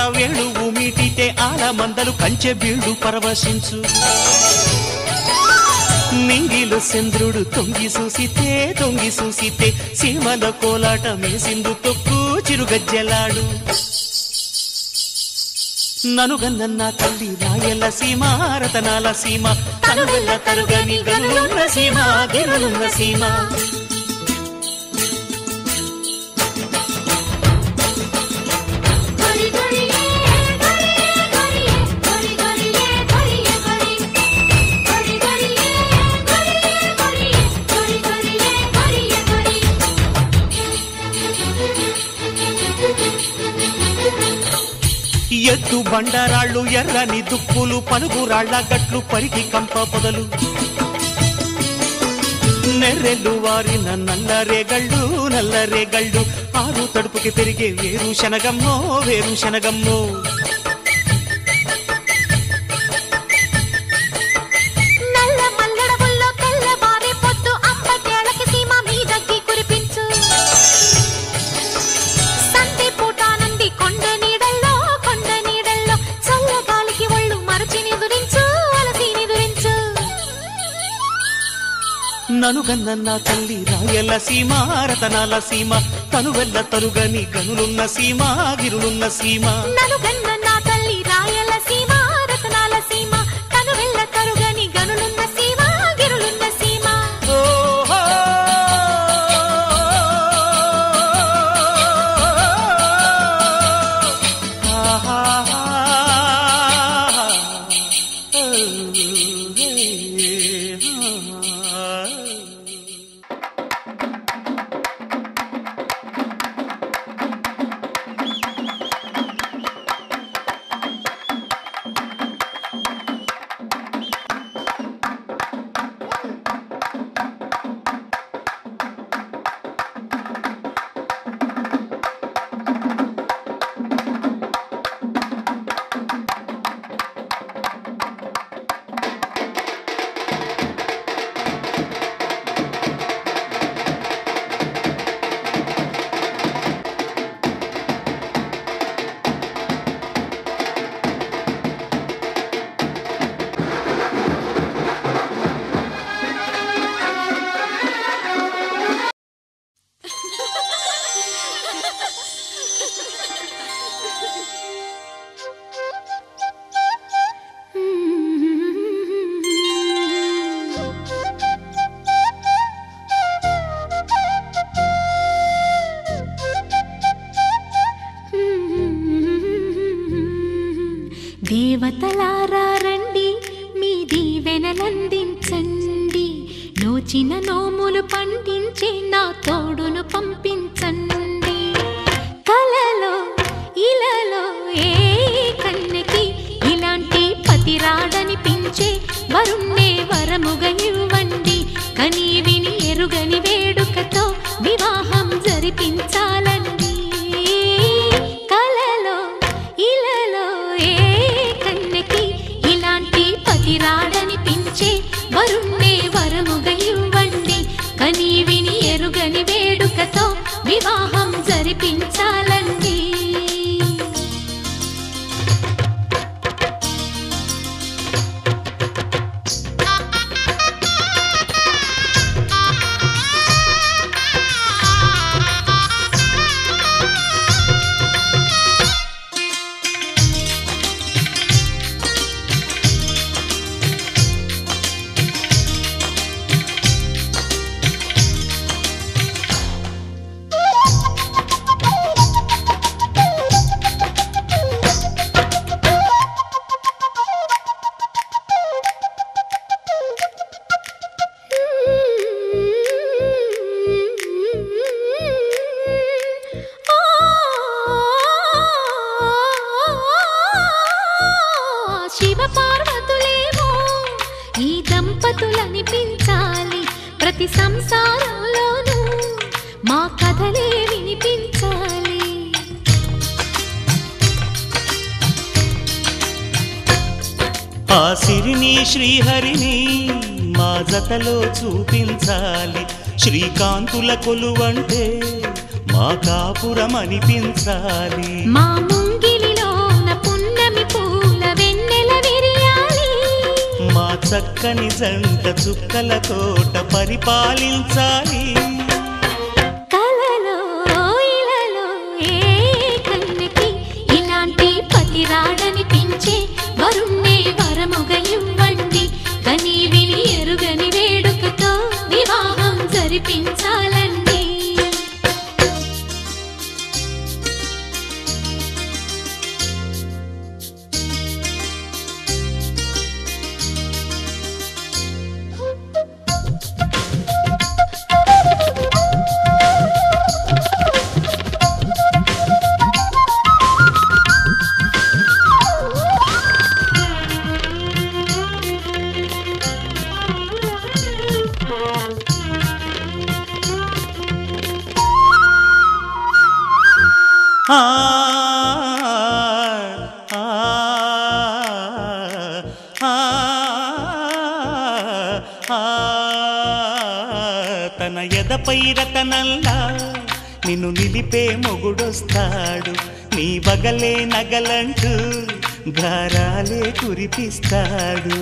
వేణువు మీటితే ఆల మందలు కంచె బీళ్లు పరవశించు నింగిలో చంద్రుడు తొంగి చూసితే తొంగి చూసితే సీమల కోలాట మేసిందు తొక్కు చిరుగజ్జెలాడు ననుగన్న నా తల్లి రాయల సీమ రతనాల సీమ తనుగల్ల తరుగని గనులున్న సీమ గిరులున్న సీమ గరి గరియే గరియే గరియే గరి గరియే గరియే గరి గరి గరియే గరియే గరియే గరి గరియే గరియే గరి ఎత్తు బండరాళ్ళు ఎర్రని దుప్పులు పలుగురాళ్ల గట్లు పరికి కంప పొదలు నెర్రెళ్ళు వారిన నల్లరేగళ్ళు నల్లరేగళ్ళు ఆరు తడుపుకి పెరిగే వేరు శనగమ్మో వేరు శనగమ్మో నల్ల మల్లడవుల్లో తెల్లవారే పొద్దు అంబకేళకి సీమ మీదకి కురిపించు సంధి పూటానంది కొండ నీడల్లో కొండ నీడల్లో చల్ల గాలికి ఒళ్ళు మరచి నిదురించు అలసి నిదురించు ననుగన్న నా తల్లి రాయల సీమ రతనాల సీమ తనువెల్ల తరుగని గనులున్న సీమ గిరులున్న సీమ నలుగన్న నా తల్లి రాయల సీమ రతనాల సీమ తను వెళ్ళ తరుగని గనులున్న సీమ గిరులున్న సీమ ఓహో! దేవతలారా రండి మీ దీవెనలందించండి నోచిన నోములు పండించే నా తోడును పంపించండి కలలో ఇలలో ఏ కన్నెకి ఇలాంటి పతి రాడనిపించే వరుణ్ణే వరముగ ఇవ్వండి కనీ విని ఎరుగని వేడుకతో వివాహం జరిపించాలండి కలలో ఇలలో ఏ కన్నెకి ఇలాంటి పతి రాడనిపించే వరుణ్ణే వరముగ ఇవ్వండి కనీ విని ఎరుగని వేడుకతో వివాహం జరిపించాలండి శివ పార్వతులేమో ఈ దంపతులనిపించాలి ప్రతి సంసారంలోనూ మా కథలే వినిపించాలి ఆ సిరిని శ్రీహరిని మా జతలో చూపించాలి శ్రీకాంతుల కొలువంటే మా కాపురం అనిపించాలి మా ముంగిలిలో చక్కని జంట చుక్కల తోట పరిపాలించాలి కలలో ఇలలో ఏ కన్నెకి ఇలాంటి పతి రాడనిపించే వరుణ్ణే వరముగ ఇవ్వండి కని విని ఎరుగని వేడుకతో వివాహం జరిపించాలండి ఆ, ఆ, ఆ, ఆ, తన ఎదపై రతనల్లా నిన్ను నిలిపే మొగుడొస్తాడు నీ బగలే నగలంటూ గారాలే కురిపిస్తాడు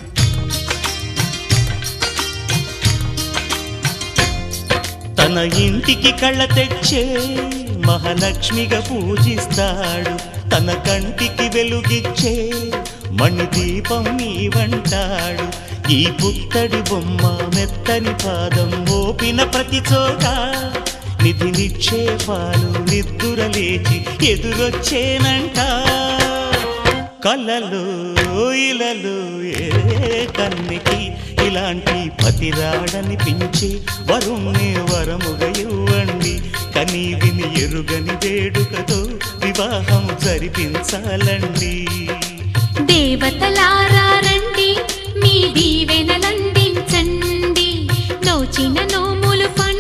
తన ఇంటికి కళ్ళ తెచ్చే మహాలక్ష్మిగా పూజిస్తాడు తన కంటికి వెలుగిచ్చే మణిదీపం నీవంటాడు ఈ పుత్తడి బొమ్మ మెత్తని పాదం మోపిన ప్రతి చోట నిధి నిక్షేపాలు నిద్దుర లేచి ఎదురొచ్చేనంట కలలు ఇలలు ఏ కన్నికి ఇలాంటి పతిరాడనిపించి వరుణ్ణి వరముగా ఇవ్వండి కనీ విని ఎరుగని వేడుకతో వివాహం జరిపించాలండి దేవతలారా రండి మీ దీవెనలందించండి నోచిన నోములు పం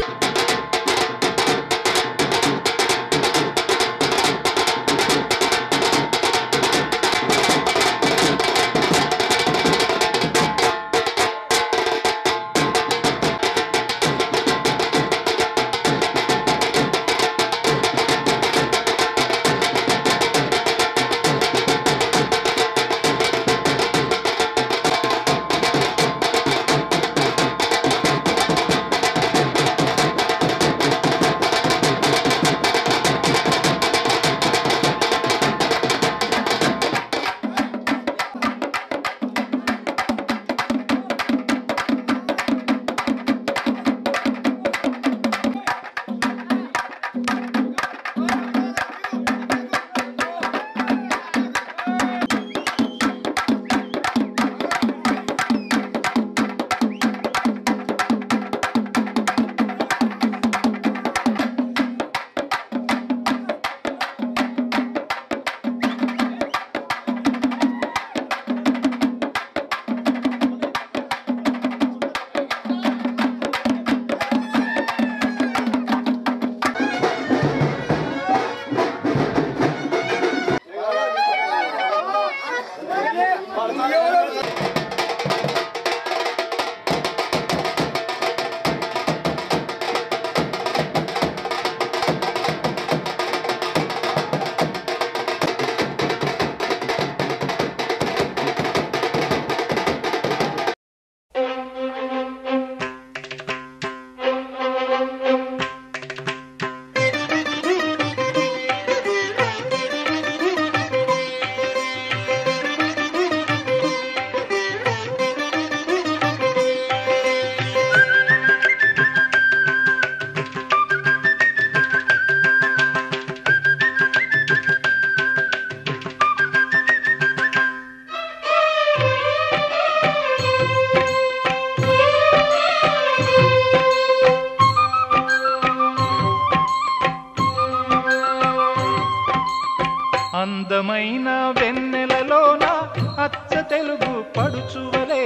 అందమైన వెన్నెలలోన అచ్చ తెలుగు పడుచువలే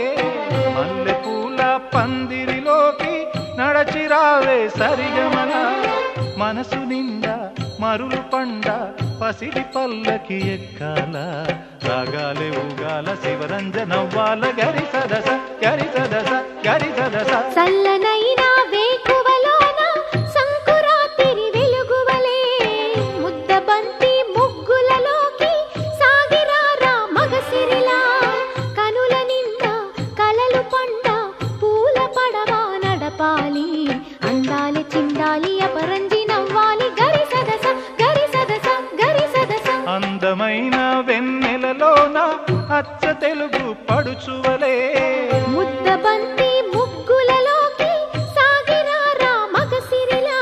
మల్లెపూల పందిరిలోకి నడచిరావే సరిగమన మనసు నిండా మరులు పండ పసిడి పల్లకి ఎక్కాల రాగాలే ఊగాల శివరంజనవ్వాల గరి సదస గరి సదస గరి సదస చల్లనైనా వేకువలోన సంకురాతిరి వెలుగువలే ముద్దబంతి ముగ్గులలోకి సాగిరారా మగసిరిలా కనుల నిండా కలల తెలుగు పడుచువలే ముద్దబంతి ముగ్గులలోకి సాగినారా మగసిరిలా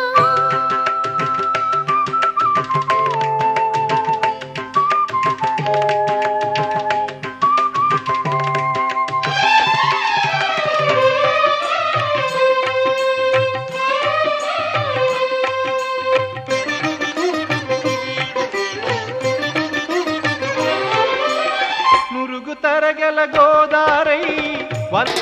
నురుగు తరగల గోదారై వల్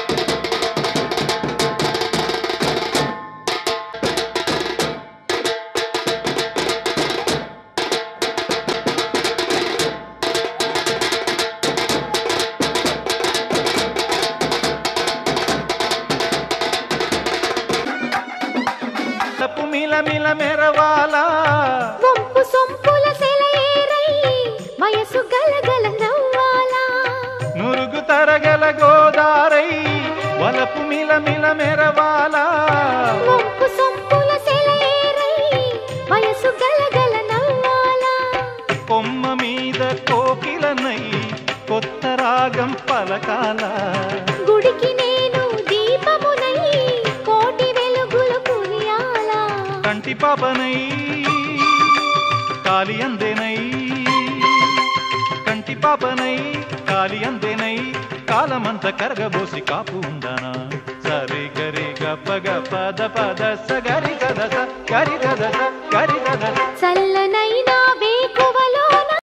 తప్పు మిల మిల మెరవాలా వంపు సొంపుల సెలయేరై వయసు గలగల నవ్వాలా నురుగు తరగల గోదారై వలపు మిల మిల మెరవాలా వంపు సొంపుల సెలయేరై వయసు గలగల నవ్వాలా కొమ్మ మీద కోకిలనై కొత్త రాగం పలకాల గుడికి నేను దీపమునై కోటి వెలుగులు కురియాలా కంటి పాపనై కాలి అందెనై కంటి పాపనై కాలి అందెనై కాలమంత కరగబోసి కాపు ఉందనా సరి గరి గప గప ద పద స గరి గద స గరి గద స గరి గద స చల్లనైనా